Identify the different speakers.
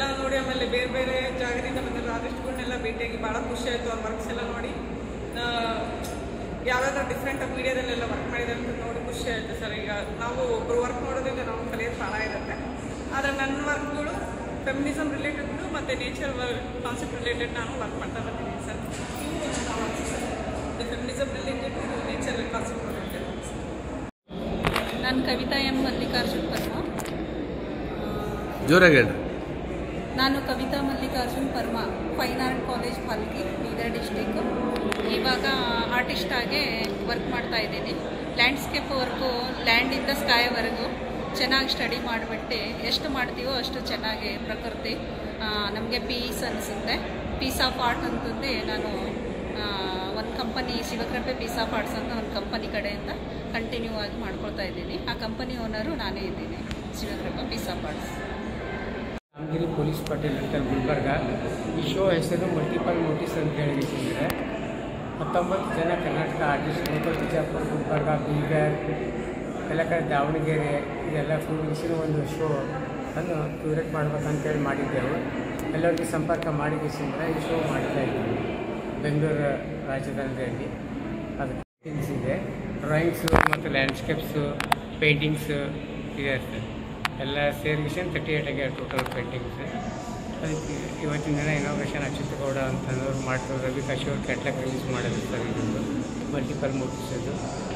Speaker 1: ಅದೆಲ್ಲ ನೋಡಿ ಆಮೇಲೆ ಬೇರೆ ಬೇರೆ ಜಾಗದಿಂದ ಬಂದಿರೋ ಆರ್ಟಿಸ್ಟ್ಗಳನ್ನೆಲ್ಲ ಭೇಟಿಯಾಗಿ ಭಾಳ ಖುಷಿ ಆಯಿತು ಅವ್ರ ವರ್ಕ್ಸ್ ಎಲ್ಲ ನೋಡಿ ಯಾವುದಾದ್ರೂ ಡಿಫ್ರೆಂಟ್ ಮೀಡಿಯಾದಲ್ಲೆಲ್ಲ ವರ್ಕ್ ಮಾಡಿದ್ದಾರೆ ಅಂತ ನೋಡಿ ಖುಷಿ ಆಯಿತು ಸರ್ ಈಗ ನಾವು ಒಬ್ಬರು ವರ್ಕ್ ನೋಡೋದ್ರಿಂದ ನಾವು ಕಲಿಯೋದು ಭಾಳ ಇರುತ್ತೆ ಆದರೆ ನನ್ನ ವರ್ಕ್ಗಳು ಫೆಮಿನಿಸಮ್ ರಿಲೇಟೆಡ್ಗಳು ಮತ್ತು ನೇಚರ್ ಕಾನ್ಸೆಪ್ಟ್ ರಿಲೇಟೆಡ್ ನಾನು ವರ್ಕ್ ಮಾಡ್ತಾ ಬಂದಿದ್ದೀನಿ sir feminism related nature concept related
Speaker 2: ನಾನು ಕವಿತಾ ಎಂ ಮಲ್ಲಿಕಾರ್ಜುನ್ ಪರ್ಮ
Speaker 3: ಜೋರಾಗಿ ಹೇಳ್ರಿ
Speaker 2: ನಾನು Kavitha Mallikarjun Parma fine art college ಫಲ್ಕಿ ಬೀದರ್ ಡಿಸ್ಟಿಕ್ ಇವಾಗ ಆರ್ಟಿಸ್ಟ್ ಆಗಿ ವರ್ಕ್ ಮಾಡ್ತಾ ಇದ್ದೀನಿ ಲ್ಯಾಂಡ್ಸ್ಕೇಪ್ ವರ್ಕು ಲ್ಯಾಂಡಿಂದ ಸ್ಕೈವರೆಗೂ ಚೆನ್ನಾಗಿ ಸ್ಟಡಿ ಮಾಡಿಬಿಟ್ಟು ಎಷ್ಟು ಮಾಡ್ತೀವೋ ಅಷ್ಟು ಚೆನ್ನಾಗಿ ಪ್ರಕೃತಿ ನಮಗೆ ಪೀಸ್ ಅನಿಸುತ್ತೆ ಪೀಸ್ ಆಫ್ ಆರ್ಟ್ ಅಂತಂದು ನಾನು ಒಂದು company Shivakrupe piece of arts ಅಂತ ಒಂದು ಕಂಪನಿ ಕಡೆಯಿಂದ ಕಂಟಿನ್ಯೂ ಆಗಿ ಮಾಡ್ಕೊಳ್ತಾ ಇದ್ದೀನಿ ಆ ಕಂಪನಿ ಓನರು ನಾನೇ ಇದ್ದೀನಿ Shivakrupe piece of arts
Speaker 4: Ramagiri police Patel ಅಂತ ಗುಲ್ಬರ್ಗ ಈ ಶೋ ಹೆಸರು ಮಲ್ಟಿಪಲ್ ನೋಟಿಸ್ ಅಂತ ಹೇಳಿದ್ರೆ ಹತ್ತೊಂಬತ್ತು ಜನ ಕರ್ನಾಟಕ ಆರ್ಟಿಸ್ಟ್ಗಳು ಬಿಜಾಪುರ ಗುಲ್ಬರ್ಗ ಬೀದರ್ ಎಲ್ಲ ಕಡೆ ದಾವಣಗೆರೆ ಇದೆಲ್ಲ ಕೂಡಿಸಿದ ಒಂದು ಶೋ ಅನ್ನು ಕ್ಯೂರೇಟ್ ಮಾಡ್ಬೇಕಂತೇಳಿ ಮಾಡಿದ್ದೆವು ಎಲ್ಲರಿಗೂ ಸಂಪರ್ಕ ಮಾಡಿಸಿದ್ರೆ ಈ ಶೋ ಮಾಡ್ತಾ ಇದ್ದೀವಿ ಬೆಂಗಳೂರು ರಾಜಧಾನಿಯಲ್ಲಿ ಅದು things ಇದೆ ಡ್ರಾಯಿಂಗ್ಸು ಮತ್ತು ಲ್ಯಾಂಡ್ಸ್ಕೇಪ್ಸು ಪೇಂಟಿಂಗ್ಸು ಇದೆ ಸರ್ ಎಲ್ಲ ಸೇರಿಸಿ ತರ್ಟಿ ಏಟ್ ಆಗ್ಯಾವ ಟೋಟಲ್ ಪೇಂಟಿಂಗ್ಸ್ ಅದಕ್ಕೆ ಇವತ್ತಿನ ದಿನ ಇನಾಗ್ರೇಷನ್ ಅಚ್ಯುತಗೌಡ ಅಂತಂದವ್ರು ಮಾಡ್ತಾರೆ ರವಿ ಕಾಶಿ ಅವ್ರು ಕ್ಯಾಟ್ಲಾಗ್ ರಿಲೀಸ್ ಮಾಡೋದು ಸರ್ ಇದು ಮಲ್ಟಿಪಲ್ ಮೂವೀಸ್ ಅದು